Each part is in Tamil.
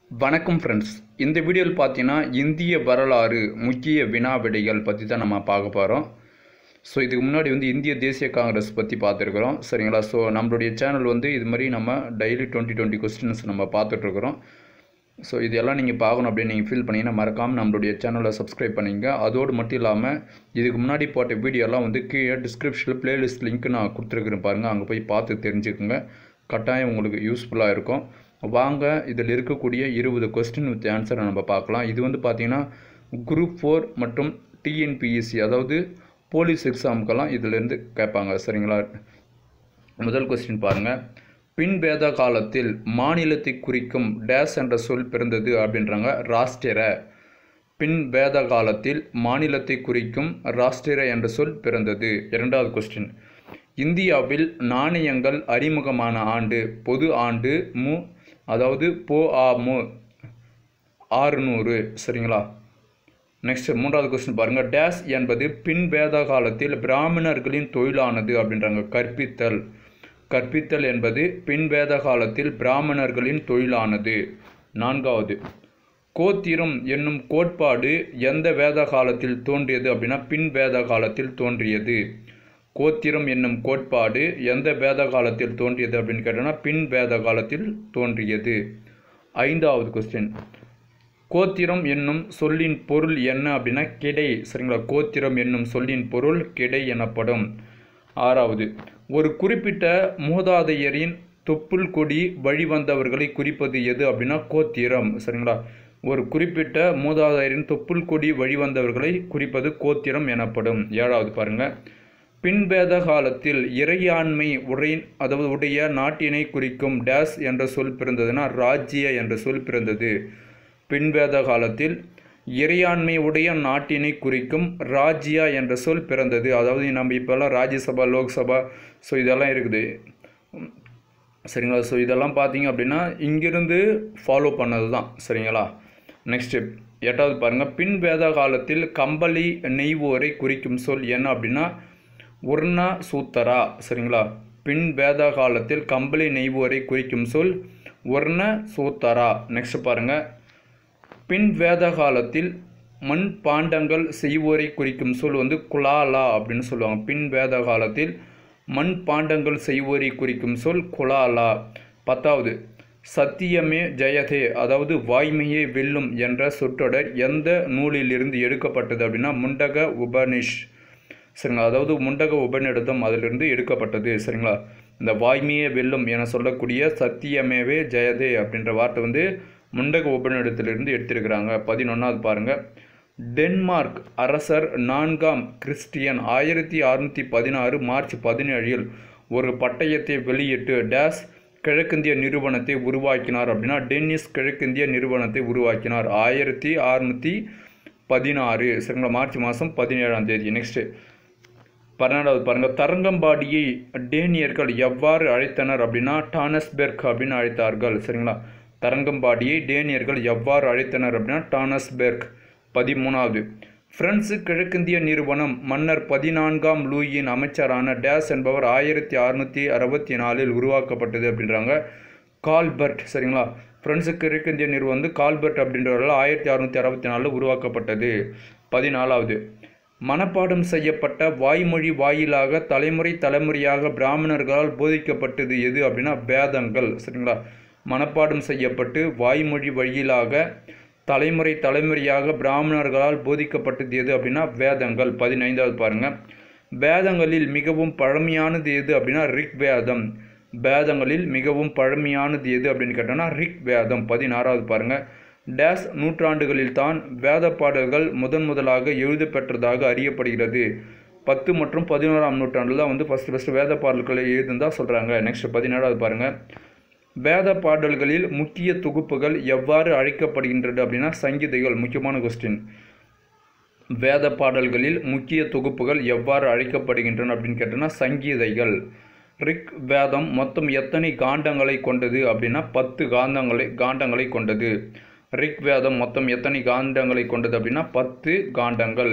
வணக்கம் ஃப்ரெண்ட்ஸ் இந்த வீடியோவில் பார்த்தீங்கன்னா இந்திய வரலாறு முக்கிய வினா விடைகள் பற்றி தான் நம்ம பார்க்க போகிறோம் ஸோ இதுக்கு முன்னாடி வந்து இந்திய தேசிய காங்கிரஸ் பற்றி பார்த்துருக்குறோம் சரிங்களா ஸோ நம்மளுடைய சேனல் வந்து இது மாதிரி நம்ம டெய்லி டுவெண்ட்டி டுவெண்ட்டி கொஸ்டின்ஸ் நம்ம பார்த்துட்ருக்குறோம் ஸோ இதெல்லாம் நீங்கள் பார்க்கணும் அப்படின்னு நீங்கள் ஃபீல் பண்ணீங்கன்னா மறக்காமல் நம்மளுடைய சேனலை சப்ஸ்கிரைப் பண்ணிங்க அதோடு மட்டும் இல்லாமல் இதுக்கு முன்னாடி போட்ட வீடியோலாம் வந்து கீழே டிஸ்கிரிப்ஷனில் பிளேலிஸ்ட் லிங்க் நான் கொடுத்துருக்குறேன் பாருங்கள் அங்கே போய் பார்த்து தெரிஞ்சுக்குங்க கட்டாயம் உங்களுக்கு யூஸ்ஃபுல்லாக இருக்கும் வாங்க இதில் இருக்கக்கூடிய இருபது கொஸ்டின் வித் ஆன்சரை நம்ம பார்க்கலாம் இது வந்து பார்த்திங்கன்னா குரூப் ஃபோர் மற்றும் டிஎன்பிஎஸ்சி அதாவது போலீஸ் எக்ஸாமுக்கெல்லாம் இதிலேருந்து கேட்பாங்க சரிங்களா முதல் கொஸ்டின் பாருங்கள் பின்வேத காலத்தில் மாநிலத்தை குறிக்கும் டேஸ் என்ற சொல் பிறந்தது அப்படின்றாங்க ராஷ்டிர பின் வேத காலத்தில் மாநிலத்தை குறிக்கும் ராஷ்டிர என்ற சொல் பிறந்தது இரண்டாவது கொஸ்டின் இந்தியாவில் நாணயங்கள் அறிமுகமான ஆண்டு பொது ஆண்டு மு அதாவது போ ஆ மு ஆறுநூறு சரிங்களா நெக்ஸ்ட் மூன்றாவது கொஸ்டின் பாருங்கள் டேஸ் என்பது பின் வேத காலத்தில் பிராமணர்களின் தொழிலானது அப்படின்றாங்க கற்பித்தல் கற்பித்தல் என்பது பின் வேத காலத்தில் பிராமணர்களின் தொழிலானது நான்காவது கோத்திரம் என்னும் கோட்பாடு எந்த வேத காலத்தில் தோன்றியது அப்படின்னா பின் வேத காலத்தில் தோன்றியது கோத்திரம் என்னும் கோட்பாடு எந்த வேத காலத்தில் தோன்றியது அப்படின்னு கேட்டோன்னா பின் வேத காலத்தில் தோன்றியது ஐந்தாவது கொஸ்டின் கோத்திரம் என்னும் சொல்லின் பொருள் என்ன அப்படின்னா கிடை சரிங்களா கோத்திரம் என்னும் சொல்லின் பொருள் கிடை எனப்படும் ஆறாவது ஒரு குறிப்பிட்ட மூதாதையரின் தொப்புள் கொடி வழிவந்தவர்களை குறிப்பது எது அப்படின்னா கோத்திரம் சரிங்களா ஒரு குறிப்பிட்ட மூதாதையரின் தொப்புள் கொடி வழிவந்தவர்களை குறிப்பது கோத்திரம் எனப்படும் ஏழாவது பாருங்க பின்வேத காலத்தில் இறையாண்மை உரை அதாவது உடைய நாட்டினை குறிக்கும் டேஸ் என்ற சொல் பிறந்ததுன்னா ராஜ்ய என்ற சொல் பிறந்தது பின்வேத காலத்தில் இறையாண்மை உடைய நாட்டினை குறிக்கும் ராஜ்யா என்ற சொல் பிறந்தது அதாவது நம்ம இப்போல்லாம் ராஜ்யசபா லோக்சபா ஸோ இதெல்லாம் இருக்குது சரிங்களா ஸோ இதெல்லாம் பார்த்தீங்க அப்படின்னா இங்கிருந்து ஃபாலோ பண்ணது தான் சரிங்களா நெக்ஸ்ட்டு எட்டாவது பாருங்கள் பின் வேத காலத்தில் கம்பளி நெய்வோரை குறிக்கும் சொல் என்ன அப்படின்னா உர்ண சூத்தரா சரிங்களா பின் வேத காலத்தில் கம்பளி நெய்வோரை குறிக்கும் சொல் உர்ண சூத்தரா நெக்ஸ்ட் பாருங்கள் பின் வேத காலத்தில் மண் பாண்டங்கள் செய்வோரை குறிக்கும் சொல் வந்து குலாலா அப்படின்னு சொல்லுவாங்க பின் வேத காலத்தில் மண் பாண்டங்கள் செய்வோரை குறிக்கும் சொல் குலாலா பத்தாவது சத்தியமே ஜெயதே அதாவது வாய்மையே வெல்லும் என்ற சொற்றொடர் எந்த நூலிலிருந்து எடுக்கப்பட்டது அப்படின்னா முண்டக உபனிஷ் சரிங்களா அதாவது முண்டக உபநிடதம் அதிலிருந்து எடுக்கப்பட்டது சரிங்களா இந்த வாய்மையே வெல்லும் என சொல்லக்கூடிய சத்தியமேவே ஜெயதே அப்படின்ற வார்த்தை வந்து முண்டக உபநிடத்திலிருந்து எடுத்திருக்கிறாங்க பதினொன்றாவது பாருங்கள் டென்மார்க் அரசர் நான்காம் கிறிஸ்டியன் ஆயிரத்தி அறுநூற்றி பதினாறு மார்ச் பதினேழில் ஒரு பட்டயத்தை வெளியிட்டு டேஸ் கிழக்கிந்திய நிறுவனத்தை உருவாக்கினார் அப்படின்னா டென்னிஸ் கிழக்கிந்திய நிறுவனத்தை உருவாக்கினார் ஆயிரத்தி அறுநூற்றி பதினாறு சரிங்களா மார்ச் மாதம் பதினேழாம் தேதி நெக்ஸ்ட்டு பன்னெண்டாவது பாருங்கள் தரங்கம்பாடியை டேனியர்கள் எவ்வாறு அழைத்தனர் அப்படின்னா டானஸ்பெர்க் அப்படின்னு அழைத்தார்கள் சரிங்களா தரங்கம்பாடியை டேனியர்கள் எவ்வாறு அழைத்தனர் அப்படின்னா டானஸ்பெர்க் பதிமூணாவது பிரெஞ்சு கிழக்கிந்திய நிறுவனம் மன்னர் பதினான்காம் லூயின் அமைச்சரான டேஸ் என்பவர் ஆயிரத்தி அறுநூற்றி அறுபத்தி நாலில் உருவாக்கப்பட்டது அப்படின்றாங்க கால்பர்ட் சரிங்களா பிரெஞ்சு கிழக்கிந்திய நிறுவனம் வந்து கால்பர்ட் அப்படின்றவர்கள் ஆயிரத்தி அறுநூற்றி அறுபத்தி நாலில் உருவாக்கப்பட்டது பதினாலாவது மனப்பாடம் செய்யப்பட்ட வாய்மொழி வாயிலாக தலைமுறை தலைமுறையாக பிராமணர்களால் போதிக்கப்பட்டது எது அப்படின்னா வேதங்கள் சரிங்களா மனப்பாடம் செய்யப்பட்டு வாய்மொழி வழியிலாக தலைமுறை தலைமுறையாக பிராமணர்களால் போதிக்கப்பட்டது எது அப்படின்னா வேதங்கள் பதினைந்தாவது பாருங்கள் வேதங்களில் மிகவும் பழமையானது எது அப்படின்னா ரிக் வேதம் வேதங்களில் மிகவும் பழமையானது எது அப்படின்னு கேட்டோன்னா ரிக் வேதம் பதினாறாவது பாருங்கள் டேஸ் நூற்றாண்டுகளில் தான் வேத பாடல்கள் முதன் முதலாக எழுத பெற்றதாக அறியப்படுகிறது பத்து மற்றும் பதினோராம் நூற்றாண்டில் தான் வந்து ஃபஸ்ட்டு ஃபஸ்ட்டு வேத பாடல்களை எழுதுந்தா சொல்கிறாங்க நெக்ஸ்ட் பதினேழாவது பாருங்கள் வேத பாடல்களில் முக்கிய தொகுப்புகள் எவ்வாறு அழைக்கப்படுகின்றது அப்படின்னா சங்கீதைகள் முக்கியமான கொஸ்டின் வேத பாடல்களில் முக்கிய தொகுப்புகள் எவ்வாறு அழைக்கப்படுகின்றன அப்படின்னு கேட்டோன்னா சங்கீதைகள் ரிக் வேதம் மொத்தம் எத்தனை காண்டங்களை கொண்டது அப்படின்னா பத்து காந்தங்களை காண்டங்களை கொண்டது ரிக் வேதம் மொத்தம் எத்தனை காண்டங்களை கொண்டது அப்படின்னா பத்து காண்டங்கள்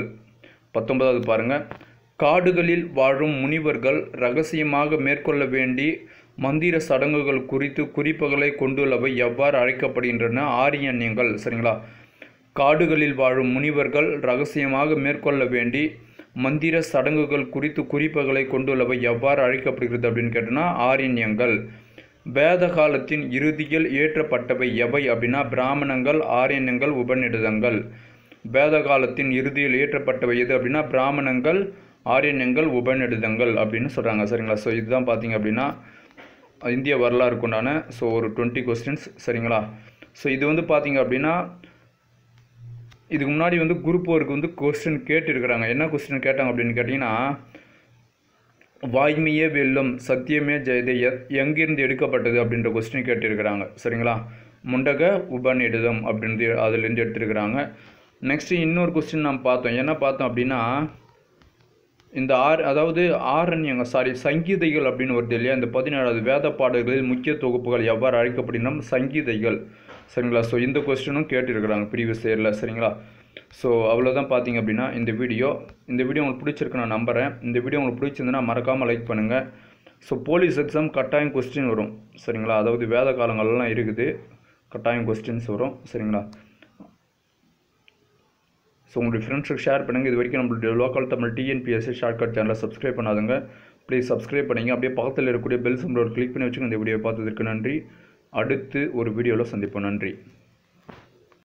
பத்தொன்பதாவது பாருங்கள் காடுகளில் வாழும் முனிவர்கள் ரகசியமாக மேற்கொள்ள வேண்டி மந்திர சடங்குகள் குறித்து குறிப்புகளை கொண்டுள்ளவை எவ்வாறு அழைக்கப்படுகின்றன ஆரியண்யங்கள் சரிங்களா காடுகளில் வாழும் முனிவர்கள் ரகசியமாக மேற்கொள்ள வேண்டி மந்திர சடங்குகள் குறித்து குறிப்புகளை கொண்டுள்ளவை எவ்வாறு அழைக்கப்படுகிறது அப்படின்னு கேட்டோன்னா ஆரியண்யங்கள் வேத காலத்தின் இறுதியில் இயற்றப்பட்டவை எவை அப்படின்னா பிராமணங்கள் ஆரியண்யங்கள் உபநிடதங்கள் வேத காலத்தின் இறுதியில் இயற்றப்பட்டவை எது அப்படின்னா பிராமணங்கள் ஆரியண்யங்கள் உபநிடதங்கள் அப்படின்னு சொல்கிறாங்க சரிங்களா ஸோ இதுதான் பார்த்தீங்க அப்படின்னா இந்திய வரலாறுக்கு உண்டான ஸோ ஒரு டுவெண்ட்டி கொஸ்டின்ஸ் சரிங்களா ஸோ இது வந்து பார்த்தீங்க அப்படின்னா இதுக்கு முன்னாடி வந்து குரூப் ஒர்க்கு வந்து கொஸ்டின் கேட்டிருக்கிறாங்க என்ன கொஸ்டின் கேட்டாங்க அப்படின்னு கேட்டிங்கன்னா வாய்மையே வெல்லும் சத்தியமே ஜெயதே எ- எங்கிருந்து எடுக்கப்பட்டது அப்படின்ற கொஸ்டின் கேட்டிருக்கிறாங்க சரிங்களா முண்டக உபநிடதம் அப்படின்றது அதுலேருந்து எடுத்திருக்கிறாங்க நெக்ஸ்ட்டு இன்னொரு கொஸ்டின் நாம் பார்த்தோம் என்ன பார்த்தோம் அப்படின்னா இந்த ஆர் அதாவது ஆரண்யங்க சாரி சங்கீதைகள் அப்படின்னு வருது இல்லையா இந்த பதினேழாவது வேத பாடல்களில் முக்கிய தொகுப்புகள் எவ்வாறு அழைக்கப்படுகின்றன சங்கீதைகள் சரிங்களா ஸோ இந்த கொஸ்டினும் கேட்டிருக்கிறாங்க ப்ரீவியஸ் இயரில் சரிங்களா ஸோ அவ்வளோதான் பார்த்தீங்க அப்படின்னா இந்த வீடியோ இந்த வீடியோ உங்களுக்கு பிடிச்சிருக்கு நான் நம்புகிறேன் இந்த வீடியோ உங்களுக்கு பிடிச்சிருந்துன்னா மறக்காமல் லைக் பண்ணுங்கள் ஸோ போலீஸ் எக்ஸாம் கட்டாயம் கொஸ்டின் வரும் சரிங்களா அதாவது வேத காலங்கள்லாம் இருக்குது கட்டாயம் கொஸ்டின்ஸ் வரும் சரிங்களா ஸோ உங்களுடைய ஃப்ரெண்ட்ஸுக்கு ஷேர் பண்ணுங்கள் இது வரைக்கும் நம்மளுடைய லோக்கல் தமிழ் டிஎன்பிஎஸ்சி ஷார்ட்கட் சேனலை சப்ஸ்கிரைப் பண்ணாதுங்க ப்ளீஸ் சப்ஸ்கிரைப் பண்ணுங்க அப்படியே பக்கத்தில் இருக்கக்கூடிய பெல் சிம்பிள் கிளிக் பண்ணி வச்சுங்க இந்த வீடியோ பார்த்ததற்கு நன்றி அடுத்து ஒரு வீடியோவில் சந்திப்போம் நன்றி